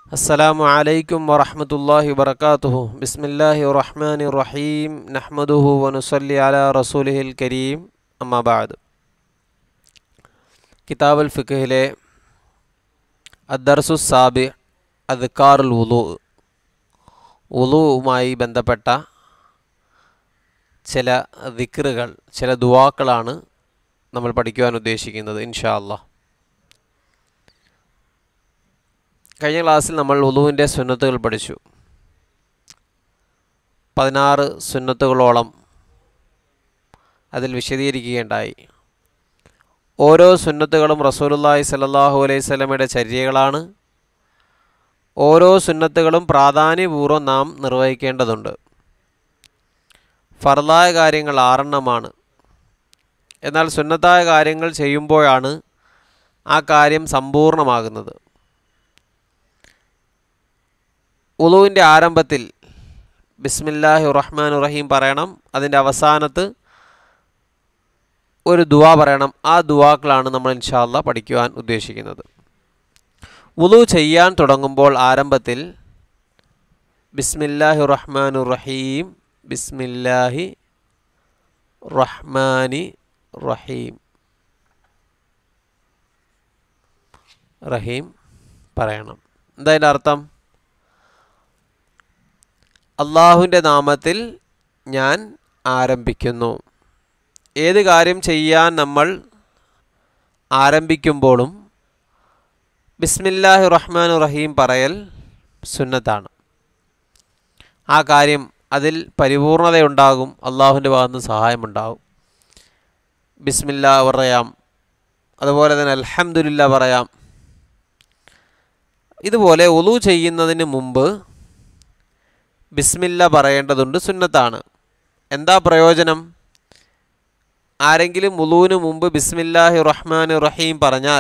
السلام عليكم ورحمة الله وبركاته بسم الله الرحمن الرحيم نحمده ونصلي على رسوله الكريم أما بعد കിതാബ് അൽ ഫിഖിലെ അദ്ദർസു സാബി അദ്ക്കാറുൽ ഉലു ഉലുവുമായി ബന്ധപ്പെട്ട ചില ദിക്റുകൾ ചില ദുവാക്കളാണ് നമ്മൾ പഠിക്കുവാൻ ഉദ്ദേശിക്കുന്നത് ഇൻഷാ അല്ലാ കഴിഞ്ഞ ക്ലാസ്സിൽ നമ്മൾ ഉലുവിൻ്റെ സുന്നത്തുകൾ പഠിച്ചു പതിനാറ് സുന്നത്തുകളോളം അതിൽ വിശദീകരിക്കുകയുണ്ടായി ഓരോ സുന്നത്തുകളും റസൂലുള്ളാഹി സ്വല്ലല്ലാഹു അലൈഹി സ്വലമയുടെ ചര്യകളാണ് ഓരോ സുന്നത്തുകളും പ്രാധാന്യപൂർവ്വം നാം നിർവഹിക്കേണ്ടതുണ്ട് ഫർലായ കാര്യങ്ങൾ ആറെണ്ണമാണ് എന്നാൽ സുന്നത്തായ കാര്യങ്ങൾ ചെയ്യുമ്പോഴാണ് ആ കാര്യം സമ്പൂർണ്ണമാകുന്നത് ഉളുവിൻ്റെ ആരംഭത്തിൽ ബിസ്മില്ലാഹി റഹ്മാൻ റഹീം പറയണം അതിൻ്റെ അവസാനത്ത് ഒരു ദുവാ പറയണം ആ ദുവാക്കളാണ് നമ്മൾ ഇൻഷാല്ല പഠിക്കുവാൻ ഉദ്ദേശിക്കുന്നത് ഉളു ചെയ്യാൻ തുടങ്ങുമ്പോൾ ആരംഭത്തിൽ ബിസ്മില്ലാഹി റഹ്മാനു റഹീം ബിസ്മില്ലാഹി റഹ്മാനി റഹീം റഹീം പറയണം എന്താ അതിൻ്റെ അർത്ഥം അള്ളാഹുവിൻ്റെ നാമത്തിൽ ഞാൻ ആരംഭിക്കുന്നു ഏത് കാര്യം ചെയ്യാൻ നമ്മൾ ആരംഭിക്കുമ്പോഴും ബിസ്മില്ലാഹി റഹ്മാൻ റഹീം പറയൽ സുന്നത്താണ് ആ കാര്യം അതിൽ പരിപൂർണതയുണ്ടാകും അള്ളാഹുവിൻ്റെ ഭാഗത്ത് സഹായമുണ്ടാകും ബിസ്മില്ല പറയാം അതുപോലെ തന്നെ അൽഹംദുലില്ല പറയാം ഇതുപോലെ ഒലു ചെയ്യുന്നതിന് മുമ്പ് ബിസ്മില്ല പറയേണ്ടതുണ്ട് സുന്നത്താണ് എന്താ പ്രയോജനം ആരെങ്കിലും ഉലൂവിന് മുമ്പ് ബിസ്മില്ലാഹി റഹ്മാൻ റഹീം പറഞ്ഞാൽ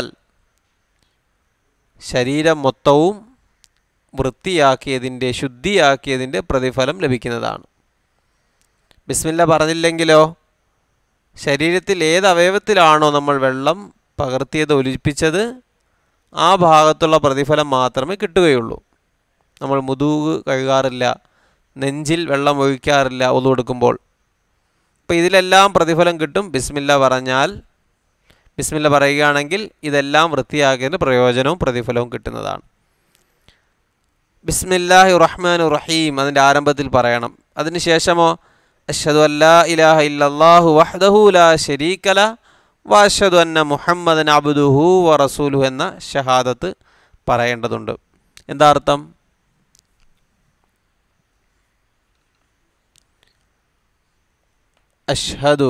ശരീരം മൊത്തവും വൃത്തിയാക്കിയതിൻ്റെ ശുദ്ധിയാക്കിയതിൻ്റെ പ്രതിഫലം ലഭിക്കുന്നതാണ് ബിസ്മില്ല പറഞ്ഞില്ലെങ്കിലോ ശരീരത്തിൽ ഏത് അവയവത്തിലാണോ നമ്മൾ വെള്ളം പകർത്തിയത് ഒലിപ്പിച്ചത് ആ ഭാഗത്തുള്ള പ്രതിഫലം മാത്രമേ കിട്ടുകയുള്ളൂ നമ്മൾ മുതുക് കഴുകാറില്ല നെഞ്ചിൽ വെള്ളം ഒഴിക്കാറില്ല ഒതു കൊടുക്കുമ്പോൾ അപ്പോൾ ഇതിലെല്ലാം പ്രതിഫലം കിട്ടും ബിസ്മില്ല പറഞ്ഞാൽ ബിസ്മില്ല പറയുകയാണെങ്കിൽ ഇതെല്ലാം വൃത്തിയാക്കിയതിന് പ്രയോജനവും പ്രതിഫലവും കിട്ടുന്നതാണ് ബിസ്മില്ലാഹി റഹ്മാൻ റഹീം അതിൻ്റെ ആരംഭത്തിൽ പറയണം അതിനുശേഷമോ അഷദു അല്ലാ ഇലാഹ ഇല്ലല്ലാഹു വഹ്ദഹു ലാ ശരീക്കല വഅഷദു അന്ന മുഹമ്മദൻ അബ്ദുഹു വ റസൂലുഹു എന്ന ഷഹാദത്ത് പറയേണ്ടതുണ്ട് എന്താ അർത്ഥം അഷ്ഹദു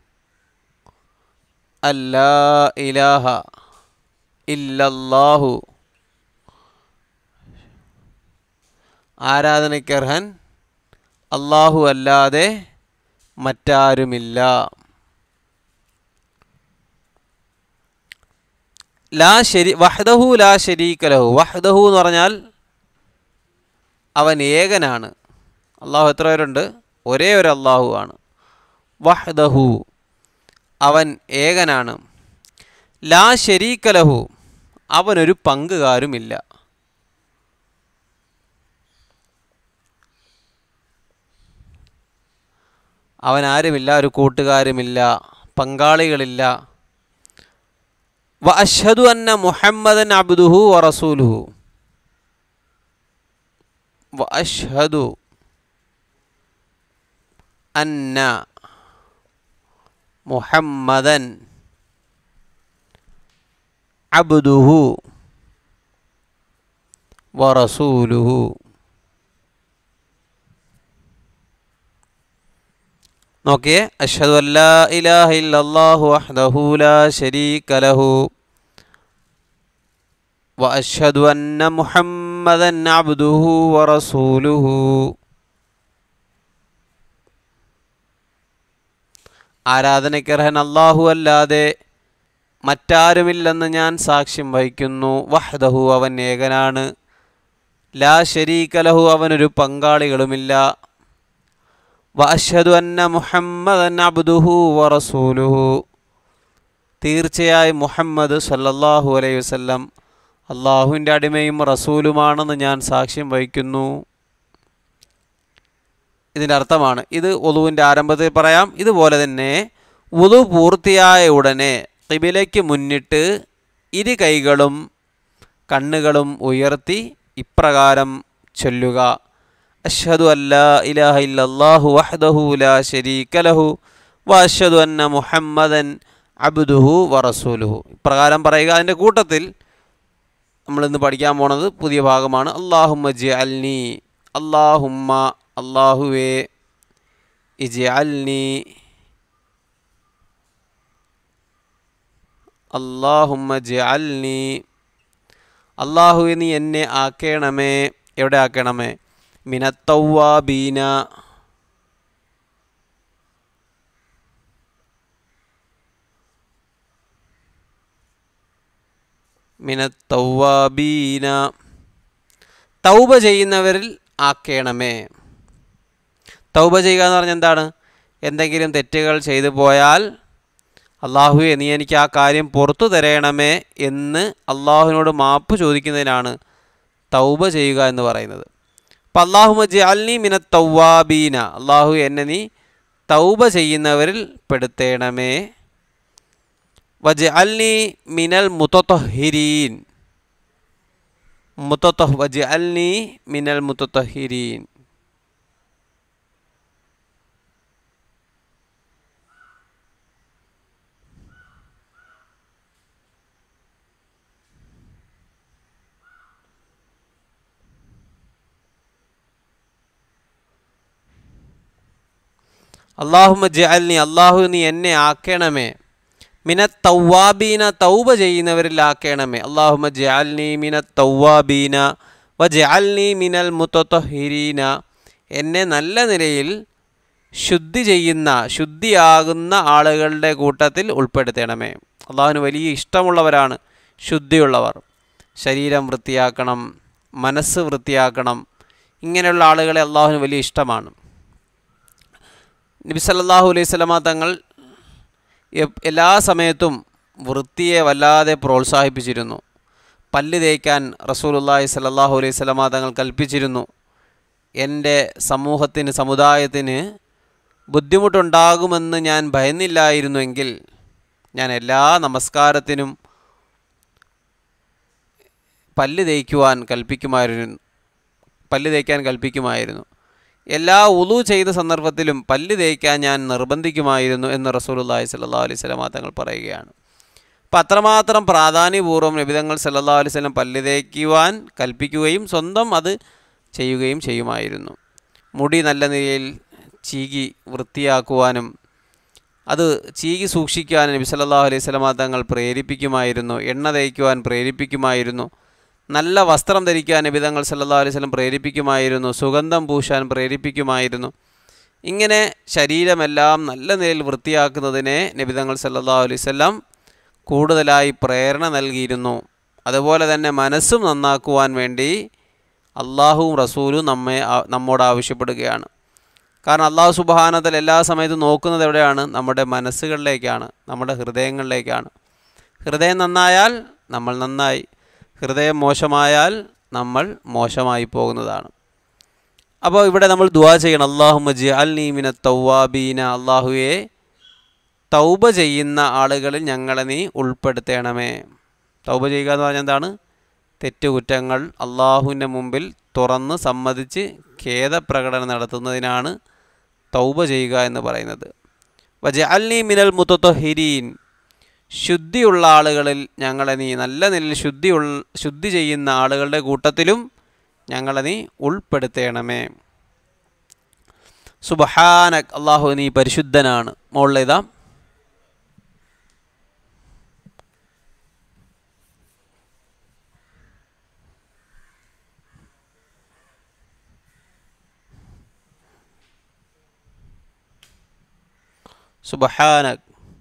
അല്ലാ ഇലാഹ ഇല്ലല്ലാഹു ആരാധനയ്ക്കർഹൻ അള്ളാഹു അല്ലാതെ മറ്റാരുമില്ല ലാ ശരി വഹ്ദഹു ലാ ശരീക്കലഹു വഹ്ദഹു എന്ന് പറഞ്ഞാൽ അവൻ ഏകനാണ് അള്ളാഹു എത്ര പേരുണ്ട് ഒരേ ഒരു അള്ളാഹു ആണ് വഹ്ദഹു അവൻ ഏകനാണ് ലാ ശരീക്കലഹു അവനൊരു പങ്കുകാരുമില്ല അവൻ ആരുമില്ല ഒരു കൂട്ടുകാരുമില്ല പങ്കാളികളില്ല വ അഷ്ഹദു അന്ന മുഹമ്മദൻ അബ്ദുഹു വ റസൂലുഹു വ അഷ്ഹദു അന്ന മുഹമ്മദൻ അബ്ദുഹു വ റസൂലുഹു നോക്കിയേ അഷ്ഹദു അല്ലാ ഇലാഹ ഇല്ലല്ലാഹു വഹ്ദഹു ലാ ശരീക ലഹു വ അഷ്ഹദു അന്ന മുഹമ്മദൻ അബ്ദുഹു വ റസൂലുഹു ആരാധനയ്ക്കർഹൻ അള്ളാഹു അല്ലാതെ മറ്റാരുമില്ലെന്ന് ഞാൻ സാക്ഷ്യം വഹിക്കുന്നു വഹ്ദഹു അവൻ ഏകനാണ് ലാ ശരീകലഹു അവനൊരു പങ്കാളികളുമില്ല വഅഷ്ഹദു അന്ന മുഹമ്മദൻ അബ്ദുഹു വറസൂലുഹു തീർച്ചയായും മുഹമ്മദ് സല്ലല്ലാഹു അലൈഹി വസല്ലം അള്ളാഹുവിൻ്റെ അടിമയും റസൂലുമാണെന്ന് ഞാൻ സാക്ഷ്യം വഹിക്കുന്നു ഇതിൻ്റെ അർത്ഥമാണ് ഇത് ഒലുവിൻ്റെ ആരംഭത്തിൽ പറയാം ഇതുപോലെ തന്നെ ഉതു പൂർത്തിയായ ഉടനെ കിബിലയ്ക്ക് മുന്നിട്ട് ഇരു കൈകളും കണ്ണുകളും ഉയർത്തി ഇപ്രകാരം ചൊല്ലുക അഷ്ഹദു അല്ലാ ഇലാഹ ഇല്ലല്ലാഹു വഹ്ദഹു ലാ ശരീക ലഹു വ അഷ്ഹദു അന്ന മുഹമ്മദൻ അബ്ദുഹു വറസൂലുഹു ഇപ്രകാരം പറയുക അതിൻ്റെ കൂട്ടത്തിൽ നമ്മളിന്ന് പഠിക്കാൻ പോണത് പുതിയ ഭാഗമാണ് അള്ളാഹുമ്മ ജി അൽനി അള്ളാഹുമ്മ അള്ളാഹുവേ ഇജി അൽനി അള്ളാഹുമ്മ ജി അൽനി അള്ളാഹുവെ നീ എന്നെ ആക്കേണമേ എവിടെ ആക്കണമേ മിനത്തൗവാബീന മിനത്തൗവാബീന തൗബ ചെയ്യുന്നവരിൽ ആക്കേണമേ തൗബ ചെയ്യുക എന്ന് പറഞ്ഞാൽ എന്താണ് എന്തെങ്കിലും തെറ്റുകൾ ചെയ്തു പോയാൽ അള്ളാഹുവെ നീ എനിക്ക് ആ കാര്യം പുറത്തു തരയണമേ എന്ന് അള്ളാഹുവിനോട് മാപ്പ് ചോദിക്കുന്നതിനാണ് തൗബ ചെയ്യുക എന്ന് പറയുന്നത് അപ്പം അള്ളാഹു മജി മിന തൗവാബീന അള്ളാഹു എന്നെ നീ തൗബ ചെയ്യുന്നവരിൽ പെടുത്തേണമേ വജ് അൽനി മിനൽ മുത്തഹിരീൻ മുത്തഹ വജ് അൽനി മിനൽ മുത്തഹിരീൻ അള്ളാഹുമ ജഅൽനി അള്ളാഹു നീ എന്നെ ആക്കണമേ മിന തൗവാബീന തൗബ ചെയ്യുന്നവരിൽ ആക്കണമേ അള്ളാഹുമ ജഅൽനി മിന തൗവാബീന വ ജഅൽനി മിനൽ മുത്തഹിരീന എന്നെ നല്ല നിലയിൽ ശുദ്ധി ചെയ്യുന്ന ശുദ്ധിയാകുന്ന ആളുകളുടെ കൂട്ടത്തിൽ ഉൾപ്പെടുത്തണമേ അള്ളാഹുവിന് വലിയ ഇഷ്ടമുള്ളവരാണ് ശുദ്ധിയുള്ളവർ ശരീരം വൃത്തിയാക്കണം മനസ്സ് വൃത്തിയാക്കണം ഇങ്ങനെയുള്ള ആളുകളെ അള്ളാഹുവിന് വലിയ ഇഷ്ടമാണ് നബി സല്ലല്ലാഹു അലൈഹി സ്വലമ തങ്ങൾ എപ്- എല്ലാ സമയത്തും വൃത്തിയെ വല്ലാതെ പ്രോത്സാഹിപ്പിച്ചിരുന്നു പല്ല് തേക്കാൻ റസൂലുള്ളാഹി സല്ലല്ലാഹു അലൈഹി സ്വലമ തങ്ങൾ കൽപ്പിച്ചിരുന്നു എൻ്റെ സമൂഹത്തിന് സമുദായത്തിന് ബുദ്ധിമുട്ടുണ്ടാകുമെന്ന് ഞാൻ ഭയന്നില്ലായിരുന്നുവെങ്കിൽ ഞാൻ എല്ലാ നമസ്കാരത്തിനും പല്ല് തേക്കുവാൻ കൽപ്പിക്കുമായിരുന്നു പല്ല് തേക്കാൻ കൽപ്പിക്കുമായിരുന്നു എല്ലാ ഉളു ചെയ്ത സന്ദർഭത്തിലും പല്ല് തേക്കാൻ ഞാൻ നിർബന്ധിക്കുമായിരുന്നു എന്ന് റസൂലുള്ളാഹി സ്വല്ലല്ലാഹു അലൈഹി വസല്ലം തങ്ങൾ പറയുകയാണ് അപ്പം അത്രമാത്രം പ്രാധാന്യപൂർവ്വം നബിതങ്ങൾ സല്ലല്ലാഹു അലൈഹി വസല്ലം പല്ല് തേക്കുവാൻ കൽപ്പിക്കുകയും സ്വന്തം അത് ചെയ്യുകയും ചെയ്യുമായിരുന്നു മുടി നല്ല നിലയിൽ ചീകി വൃത്തിയാക്കുവാനും അത് ചീകി സൂക്ഷിക്കാനും നബി സല്ലല്ലാഹു അലൈഹി വസല്ലം തങ്ങൾ പ്രേരിപ്പിക്കുമായിരുന്നു എണ്ണ തേക്കുവാൻ പ്രേരിപ്പിക്കുമായിരുന്നു നല്ല വസ്ത്രം ധരിക്കാൻ നബിതങ്ങൾ സല്ലല്ലാഹു അലൈഹി വസല്ലം പ്രേരിപ്പിക്കുമായിരുന്നു സുഗന്ധം പൂശാൻ പ്രേരിപ്പിക്കുമായിരുന്നു ഇങ്ങനെ ശരീരമെല്ലാം നല്ല നിലയിൽ വൃത്തിയാക്കുന്നതിനെ നബിതങ്ങൾ സല്ലല്ലാഹു അലൈഹി വസല്ലം കൂടുതലായി പ്രേരണ നൽകിയിരുന്നു അതുപോലെ തന്നെ മനസ്സും നന്നാക്കുവാൻ വേണ്ടി അള്ളാഹുവും റസൂലും നമ്മെ ആ- നമ്മോട് ആവശ്യപ്പെടുകയാണ് കാരണം അള്ളാഹു സുബാനത്തിൽ എല്ലാ സമയത്തും നോക്കുന്നത് എവിടെയാണ് നമ്മുടെ മനസ്സുകളിലേക്കാണ് നമ്മുടെ ഹൃദയങ്ങളിലേക്കാണ് ഹൃദയം നന്നായാൽ നമ്മൾ നന്നായി ഹൃദയം മോശമായാൽ നമ്മൾ മോശമായി പോകുന്നതാണ് അപ്പോൾ ഇവിടെ നമ്മൾ ദുവാ ചെയ്യണം അള്ളാഹു മജി അൽ നീമിന തൗവാബീന അള്ളാഹുവെ തൗബ ചെയ്യുന്ന ആളുകളിൽ ഞങ്ങളെ നീ ഉൾപ്പെടുത്തണമേ തൗബ ചെയ്യുക എന്ന് പറഞ്ഞാൽ എന്താണ് തെറ്റുകുറ്റങ്ങൾ അള്ളാഹുവിൻ്റെ മുമ്പിൽ തുറന്ന് സമ്മതിച്ച് ഖേദപ്രകടനം നടത്തുന്നതിനാണ് തൗബ ചെയ്യുക എന്ന് പറയുന്നത് വജ അൽനി മിനൽ മുത്തഹിരീൻ ശുദ്ധിയുള്ള ആളുകളിൽ ഞങ്ങളെ നീ നല്ല നിലയിൽ ശുദ്ധിയുള്ള ശുദ്ധി ചെയ്യുന്ന ആളുകളുടെ കൂട്ടത്തിലും ഞങ്ങളെ നീ ഉൾപ്പെടുത്തേണമേ സുബഹാനക് അള്ളാഹു നീ പരിശുദ്ധനാണ് മുകളിലേതാ സുബഹാനക്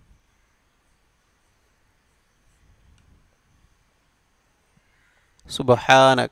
സുബഹാനക്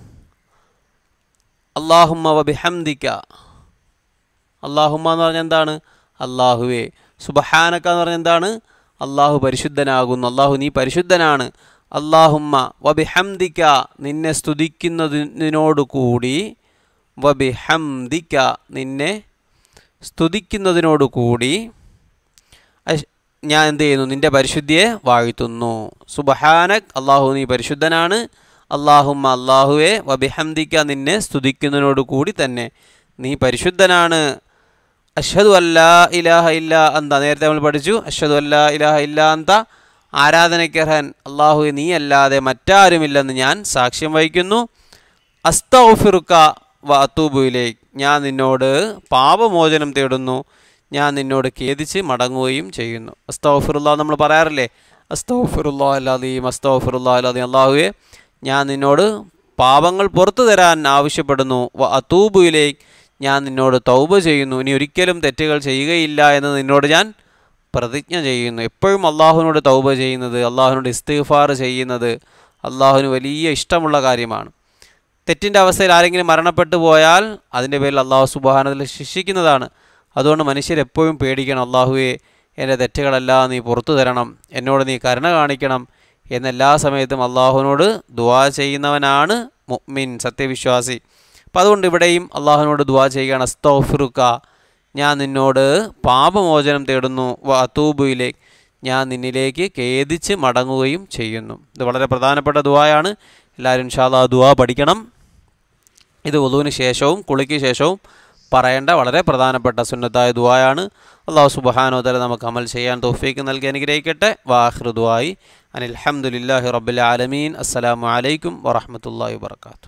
അള്ളാഹുമ്മ വബിഹംദിക്ക അള്ളാഹുമ്മ എന്ന് പറഞ്ഞാൽ എന്താണ് അള്ളാഹുവേ സുബഹാനക്ക എന്ന് പറഞ്ഞാൽ എന്താണ് അള്ളാഹു പരിശുദ്ധനാകുന്നു അള്ളാഹു നീ പരിശുദ്ധനാണ് അള്ളാഹുമ്മ വബിഹംദിക്ക നിന്നെ സ്തുതിക്കുന്നതിനോട് കൂടി വബിഹംദിക്ക നിന്നെ സ്തുതിക്കുന്നതിനോട് കൂടി അശ്- ഞാൻ എന്ത് ചെയ്യുന്നു നിന്റെ പരിശുദ്ധിയെ വാഴ്ത്തുന്നു സുബഹാനക് അള്ളാഹു നീ പരിശുദ്ധനാണ് അള്ളാഹുമ്മ അള്ളാഹുവെ വബിഹംദിക്ക നിന്നെ സ്തുതിക്കുന്നതിനോട് കൂടി തന്നെ നീ പരിശുദ്ധനാണ് അഷ്ഹദു അല്ലാ ഇലാഹ ഇല്ല അന്ത നേരത്തെ നമ്മൾ പഠിച്ചു അഷ്ഹദു അല്ലാ ഇലാഹ ഇല്ല അന്ത ആരാധനയ്ക്കർഹൻ അള്ളാഹു നീ അല്ലാതെ മറ്റാരുമില്ലെന്ന് ഞാൻ സാക്ഷ്യം വഹിക്കുന്നു അസ്തൗഫിറുക്ക വ അത്തൂബുയിലേക്ക് ഞാൻ നിന്നോട് പാപമോചനം തേടുന്നു ഞാൻ നിന്നോട് ഖേദിച്ച് മടങ്ങുകയും ചെയ്യുന്നു അസ്തൗഫിറുല്ലാ നമ്മൾ പറയാറില്ലേ അസ്തൗഫിറുല്ലാ അല്ലാതെയും അസ്തൗഫിറുല്ലാ അല്ലാതെയും അള്ളാഹുവെ ഞാൻ നിന്നോട് പാപങ്ങൾ പുറത്തു തരാൻ ആവശ്യപ്പെടുന്നു വ അത്തൂബുയിലേക്ക് ഞാൻ നിന്നോട് തൗബ ചെയ്യുന്നു ഇനി ഒരിക്കലും തെറ്റുകൾ ചെയ്യുകയില്ല എന്ന് നിന്നോട് ഞാൻ പ്രതിജ്ഞ ചെയ്യുന്നു എപ്പോഴും അള്ളാഹുവിനോട് തൗബ ചെയ്യുന്നത് അള്ളാഹുവിനോട് ഇസ്തിഗ്ഫാർ ചെയ്യുന്നത് അള്ളാഹുവിന് വലിയ ഇഷ്ടമുള്ള കാര്യമാണ് തെറ്റിൻ്റെ അവസ്ഥയിൽ ആരെങ്കിലും മരണപ്പെട്ടു പോയാൽ അതിൻ്റെ പേരിൽ അള്ളാഹു സുബാനത്തിൽ ശിക്ഷിക്കുന്നതാണ് അതുകൊണ്ട് മനുഷ്യരെപ്പോഴും പേടിക്കണം അള്ളാഹുവെ എൻ്റെ തെറ്റുകളെല്ലാം നീ പുറത്തു തരണം എന്നോട് നീ കരുണ കാണിക്കണം എന്നെല്ലാ സമയത്തും അള്ളാഹുവിനോട് ദുവാ ചെയ്യുന്നവനാണ് മുഅ്മിൻ സത്യവിശ്വാസി അപ്പം അതുകൊണ്ട് ഇവിടെയും അള്ളാഹുവിനോട് ദുവാ ചെയ്യുകയാണ് അസ്തോഫിറുക്ക ഞാൻ നിന്നോട് പാപമോചനം തേടുന്നു വ അത്തൂബുയിലേക്ക് ഞാൻ നിന്നിലേക്ക് ഖേദിച്ച് മടങ്ങുകയും ചെയ്യുന്നു ഇത് വളരെ പ്രധാനപ്പെട്ട ദുവായാണ് എല്ലാവരും ഇൻഷാല്ലാ ദുവാ പഠിക്കണം ഇത് വധുവിന് ശേഷവും കുളിക്ക് ശേഷവും പറയേണ്ട വളരെ പ്രധാനപ്പെട്ട സുന്നത്തായ ദുവായാണ് അള്ളാഹു സുബഹാനോ തല നമുക്ക് അമൽ ചെയ്യാൻ തോഫീക്ക് നൽകി അനുഗ്രഹിക്കട്ടെ വാഹൃദുവായി അനിൽഹമുല്ലാഹി റബ്ബുൽ ആലമീൻ അസ്സലാമു അലൈക്കും വറഹമത്തല്ലാഹി വാത്തു